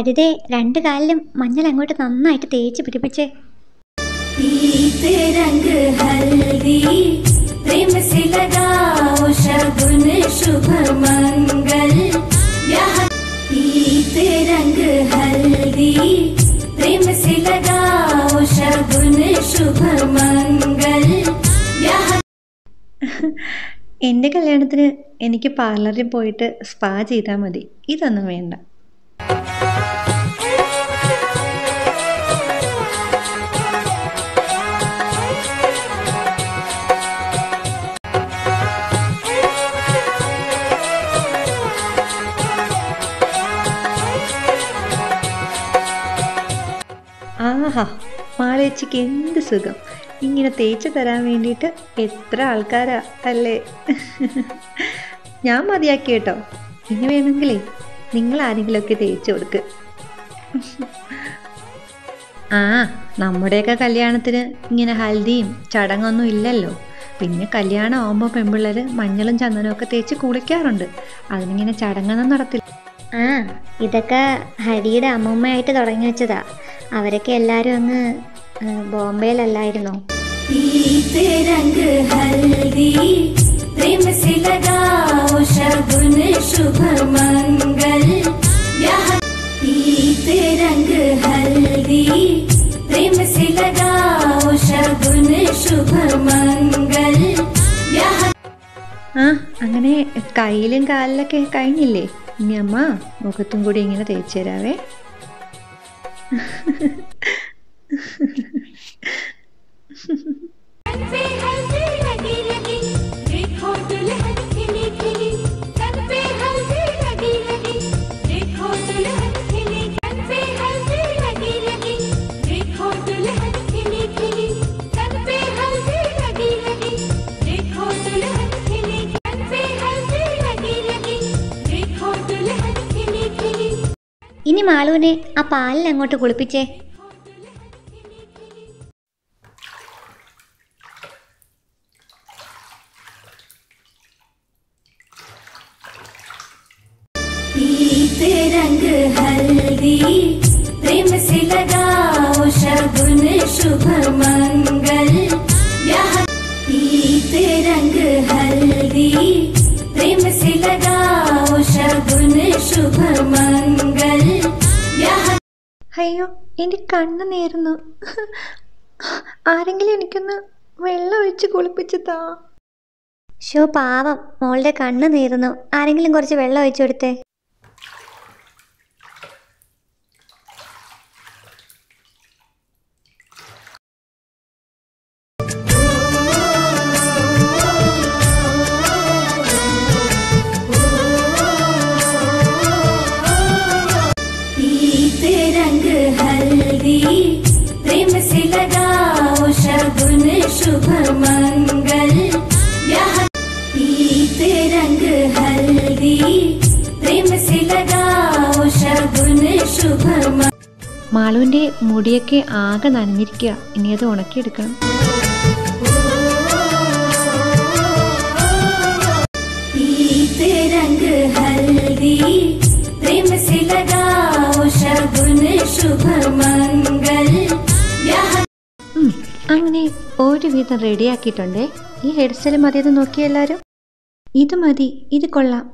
ഹരിതേ രണ്ട് കാലിലും മഞ്ഞൾ അങ്ങോട്ട് നന്നായിട്ട് തേച്ച് പിടിപ്പിച്ചേ पीत रंग हल्दी प्रेम से लगाओ शगुन शुभ मंगल यह पीत रंग हल्दी प्रेम से लगाओ शगुन शुभ मंगल यह എൻ്റെ കല്യാണത്തിന് എനിക്ക് പാർലറിൽ പോയിട്ട് സ്പാ ചെയ്താൽ മതി ഇതൊന്നും വേണ്ട ആഹാ മാളേച്ചിക്ക് എന്ത് സുഖം ഇങ്ങനെ തേച്ച് തരാൻ വേണ്ടിയിട്ട് എത്ര ആൾക്കാരാ അല്ലേ ഞാൻ മതിയാക്കി കേട്ടോ ഇനി വേണമെങ്കിലേ നിങ്ങൾ ആരെങ്കിലുമൊക്കെ തേച്ച് കൊടുക്ക് ആ നമ്മുടെയൊക്കെ കല്യാണത്തിന് ഇങ്ങനെ ഹൽദിയും ചടങ്ങൊന്നും ഇല്ലല്ലോ പിന്നെ കല്യാണം ആകുമ്പോൾ പെൺപിള്ളേർ മഞ്ഞളും ചന്ദനവും ഒക്കെ തേച്ച് കുളിക്കാറുണ്ട് അതിനിങ്ങനെ ചടങ്ങൊന്നും നടത്തില്ല ആ ഇതൊക്കെ ഹരിയുടെ അമ്മൂമ്മയായിട്ട് തുടങ്ങി വെച്ചതാ അവരൊക്കെ എല്ലാവരും അങ്ങ് ആ, ബോംബെയിലല്ലായിരുന്നോ पीत रंग हल्दी प्रेम से लगाओ शगुन शुभ मंगल यह पीत रंग हल्दी प्रेम से लगाओ शगुन शुभ मंगल यह ആ അങ്ങനെ കയ്യിലും കാലിലൊക്കെ കഴിഞ്ഞില്ലേ ഇനി അമ്മ മുഖത്തും കൂടി ഇങ്ങനെ തേച്ച് തരാവേ तन पे हल्दी लगी लगी देखो दुल्हन खिली खिली तन पे हल्दी लगी लगी देखो दुल्हन खिली तन पे हल्दी लगी लगी देखो दुल्हन खिली खिली तन पे हल्दी लगी लगी देखो दुल्हन खिली तन पे हल्दी लगी लगी देखो दुल्हन खिली खिली ഇനി മാളുവിനെ ആ പാലിൽ അങ്ങോട്ട് കുളിപ്പിച്ചേ पीत रंग हल्दी प्रेम से लगाओ शगुन शुभ मंगल यह पीत रंग हल्दी प्रेम से लगाओ शगुन शुभ मंगल यह അയ്യോ എൻ്റെ കണ്ണ് നേരുന്നു ആരെങ്കിലും എനിക്കൊന്ന് വെള്ളം ഒഴിച്ച് കുളിപ്പിച്ച് താ ഷോ പാവം മോളുടെ കണ്ണ് നീറുന്നു ആരെങ്കിലും കുറച്ച് വെള്ളം ഒഴിച്ചു കൊടുത്തേ पीत रंग हल्दी प्रेम से लगाओ शगुन शुभ मंगल यह पीत रंग हल्दी प्रेम से लगाओ शगुन शुभ मंगल മാളുവിൻ്റെ മുടിയൊക്കെ ആകെ നനഞ്ഞിരിക്കുക ഇനി അത് ഉണക്കിയെടുക്കണം पीत रंग हल्दी प्रेम से लगाओ शगुन शुभ मंगल यह ഉം, അങ്ങനെ ഒരുവിധം റെഡിയാക്കിയിട്ടുണ്ടേ ഈ ഹെയർ സ്റ്റൈൽ മതിയത് നോക്കിയ എല്ലാവരും ഇത് മതി ഇത് കൊള്ളാം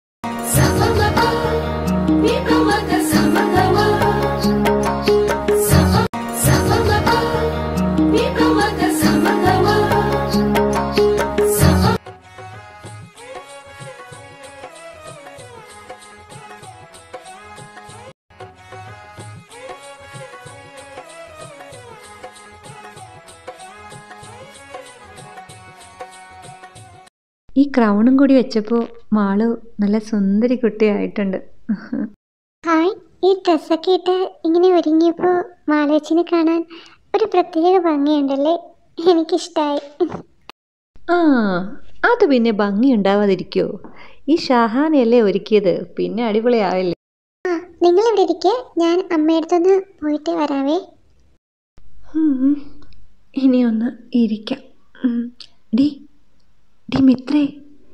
ഈ ക്രൗണും കൂടി വെച്ചപ്പോൾ മാളു നല്ല സുന്ദരി കുട്ടിയായിട്ടുണ്ട് ഹായ് ഈ ഡ്രസ്സൊക്കെ ഇട്ട് ഇങ്ങനെ ഒരുങ്ങിയപ്പോൾ മാലേച്ചിനെ കാണാൻ ഒരു പ്രത്യേക ഭംഗിയുണ്ടല്ലേ എനിക്കിഷ്ടമായി ആ അത് പിന്നെ ഭംഗി ഉണ്ടാവാതിരിക്കുമോ ഈ ഷഹാനയല്ലേ ഒരുക്കിയത് പിന്നെ അടിപൊളിയാവില്ലേ നിങ്ങൾ ഇവിടെ ഇരിക്കെ ഞാൻ അമ്മയടുത്തൊന്ന് പോയിട്ട് വരാവേ ഉം. ഇനി ഒന്ന് ഇരിക്കാം ഉം. ഡി ഡി മിത്രേ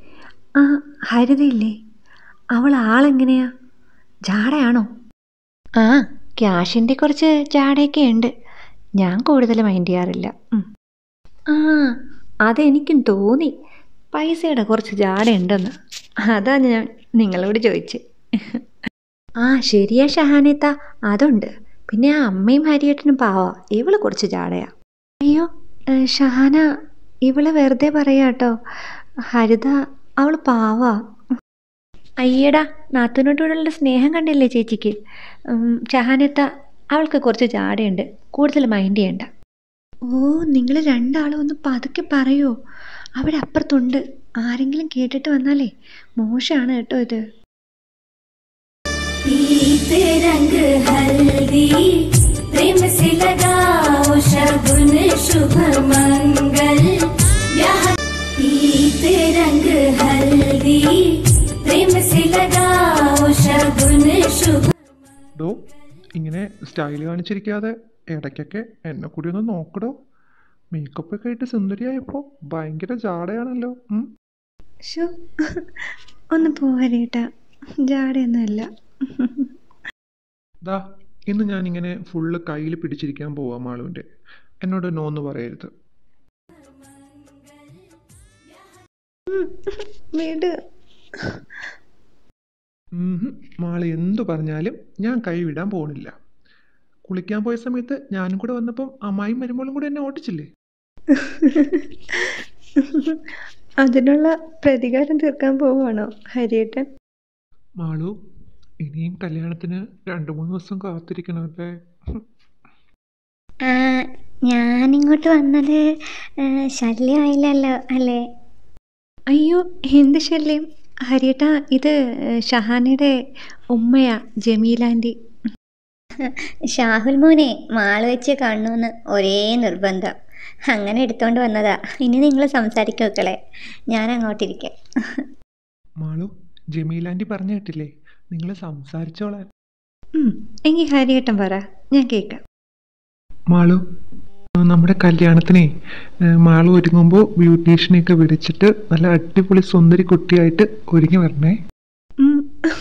ആ ഹരിതയില്ലേ അവൾ ആളെങ്ങനെയാ ജാടയാണോ ആ ക്യാഷിൻ്റെ കുറച്ച് ജാടയൊക്കെ ഉണ്ട് ഞാൻ കൂടുതൽ മൈൻഡ് ചെയ്യാറില്ല ഉം. ആ അതെനിക്കും തോന്നി പൈസയുടെ കുറച്ച് ജാടയുണ്ടെന്ന് അതാ ഞാൻ നിങ്ങളോട് ചോദിച്ച് ആ ശരിയാ ഷഹാനേത്ത അതുണ്ട് പിന്നെ ആ അമ്മയും ഹരിയേട്ടനും പാവാ ഇവള് കുറച്ച് ജാടയാ അയ്യോ ഏ, ഷഹാന ഇവള് വെറുതെ പറയാട്ടോ ഹരിത അവള് പാവാ അയ്യടാ നാത്തൂനോടുള്ള സ്നേഹം കണ്ടില്ലേ ചേച്ചിക്ക് ഉം, ഷഹാനത്ത അവൾക്ക് കുറച്ച് ജാടയുണ്ട് കൂടുതൽ മൈൻഡ് ചെയ്യണ്ട ഓ നിങ്ങൾ രണ്ടാളും ഒന്ന് പതുക്കെ പറയോ അവിടെ അപ്പുറത്തുണ്ട് ആരെങ്കിലും കേട്ടിട്ട് വന്നാലേ മോശമാണ് കേട്ടോ ഇത് पीत रंग हल्दी प्रेम से लगाओ शगुन शुभ मंगल यह पीत रंग हल्दी प्रेम से लगाओ शगुन शुभ ഡോ ഇങ്ങനെ സ്റ്റൈൽ കാണിച്ചിരിക്കാതെ ഇടയ്ക്കൊക്കെ എന്നെ കൂടി ഒന്ന് നോക്കടോ മേക്കപ്പ് ഒക്കെ ആയിട്ട് സുന്ദരിയായപ്പോൾ ഭയങ്കര ജാടയാണല്ലോ ഉം. ഷോ ഒന്ന് പോരേട്ടാ ജാടയൊന്നുമല്ല ദാ ഇന്ന് ഞാനിങ്ങനെ ഫുള്ള് കയ്യിൽ പിടിച്ചിരിക്കാൻ പോവാം മാളുവിൻ്റെ എന്നോട് നോ എന്ന് പറയരുത് വീട് ഉംഹും. മാള് എന്തു പറഞ്ഞാലും ഞാൻ കൈ വിടാൻ പോണില്ല കുളിക്കാൻ പോയ സമയത്ത് ഞാനും കൂടെ വന്നപ്പം അമ്മായും മരുമോളും കൂടെ എന്നെ ഓട്ടിച്ചില്ലേ അതിനുള്ള പ്രതികാരം തീർക്കാൻ പോവാണോ ഹരിയേട്ടൻ മാളു ഇനിയും കല്യാണത്തിന് രണ്ട് മൂന്ന് ദിവസം കാത്തിരിക്കണമല്ലേ ആ, ഞാനിങ്ങോട്ട് വന്നത് ആ, ശല്യമായില്ലല്ലോ അല്ലേ അയ്യോ എന്ത് ശല്യം ഹരിയേട്ടാ ഇത് ഷഹാനയുടെ ഉമ്മയാ ജമീലാൻറ്റി ഷാഹുൽ മോനെ മാള് വെച്ച് കാണുമെന്ന് ഒരേ നിർബന്ധം അങ്ങനെ എടുത്തോണ്ട് വന്നതാ ഇനി നിങ്ങൾ സംസാരിക്കും മക്കളെ ഞാൻ അങ്ങോട്ടിരിക്കാം മാളു ജമീലാൻറ്റി പറഞ്ഞു കേട്ടില്ലേ നിങ്ങൾ സംസാരിച്ചോളാൻ ഉം, എങ്കിൽ ഹരിയേട്ടൻ പറ ഞാൻ കേൾക്കാം മാളു നമ്മുടെ കല്യാണത്തിനെ ഏഹ്, മാളു ഒരുങ്ങുമ്പോൾ ബ്യൂട്ടീഷ്യനെയൊക്കെ വിളിച്ചിട്ട് നല്ല അടിപൊളി സുന്ദരി കുട്ടിയായിട്ട് ഒരുങ്ങി വരണേ ഉം.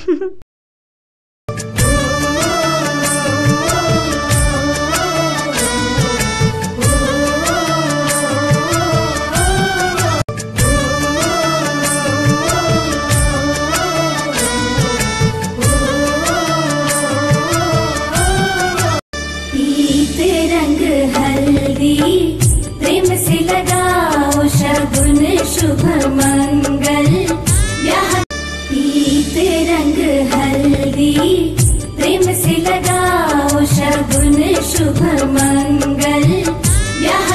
पीत रंग हल्दी प्रेम से लगाओ शगुन शुभ मंगल यह पीत रंग हल्दी प्रेम से लगाओ शगुन शुभ मंगल यह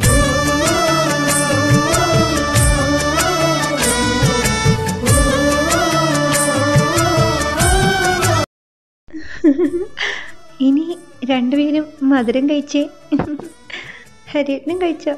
ഇനി രണ്ടുപേരും മധുരം കഴിച്ചേ ഹരിയേട്ടനും കഴിച്ചോ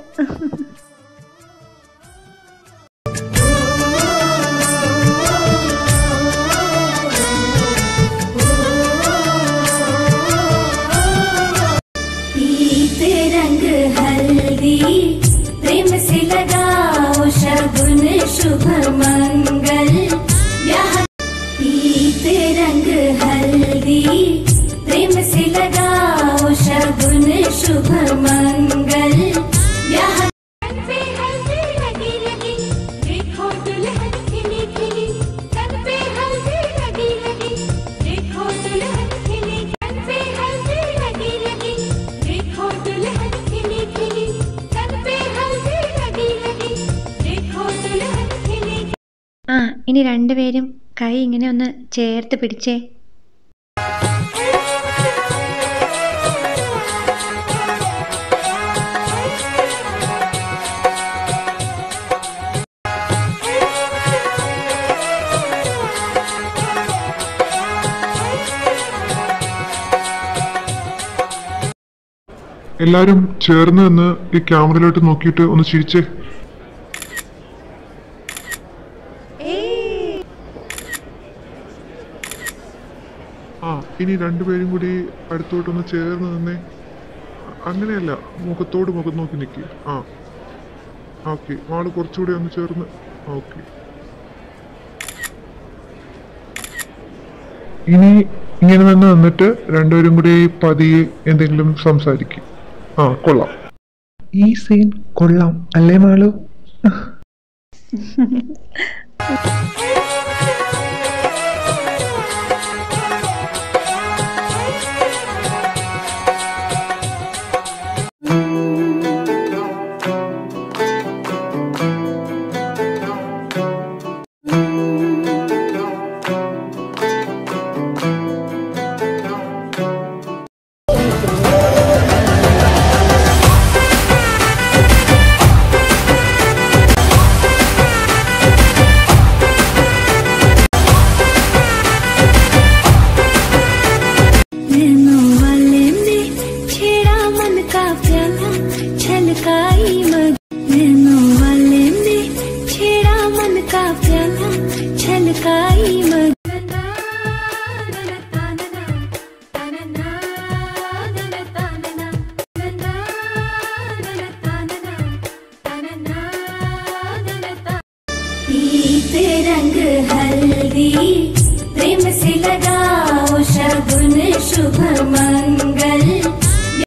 पीत रंग हल्दी प्रेम से लगाओ शगुन शुभ मंगल यह पीत रंग हल्दी प्रेम से लगाओ शगुन शुभ मंगल यह पे हल्दी लगी लगी देखो दुल्हन खिली खिली तन पे हल्दी लगी लगी देखो दुल्हन खिली तन पे हल्दी लगी लगी देखो दुल्हन खिली खिली तन पे हल्दी लगी लगी देखो दुल्हन खिली ആ ഇനി രണ്ടുപേരും കൈ ഇങ്ങനെ ഒന്ന് ചേർത്ത് പിടിച്ചേ എല്ലാരും ചേർന്ന് നിന്ന് ഈ ക്യാമറയിലോട്ട് നോക്കിയിട്ട് ഒന്ന് ചിരിച്ചേ ആ ഇനി രണ്ടുപേരും കൂടി അടുത്തോട്ടൊന്ന് ചേർന്ന് നിന്നേ അ- അങ്ങനെയല്ല മുഖത്തോട് മുഖം നോക്കി നിൽക്കുക ആ ഓക്കെ ആള് കുറച്ചുകൂടി ഒന്ന് ചേർന്ന് ഓക്കെ ഇനി ഇങ്ങനെ തന്നെ നിന്നിട്ട് രണ്ടുപേരും കൂടി പതിയെ എന്തെങ്കിലും സംസാരിക്കും ആ കൊള്ളാം ഈ സീൻ കൊള്ളാം അല്ലേ മാളു नैनों वाले में छेड़ा मन का प्याला छलकाई मग नैनों वाले में छेड़ा मन का प्याला छलकाई मग पीते रंग हल्दी प्रेम से लगाओ शगुन शुभ मंगल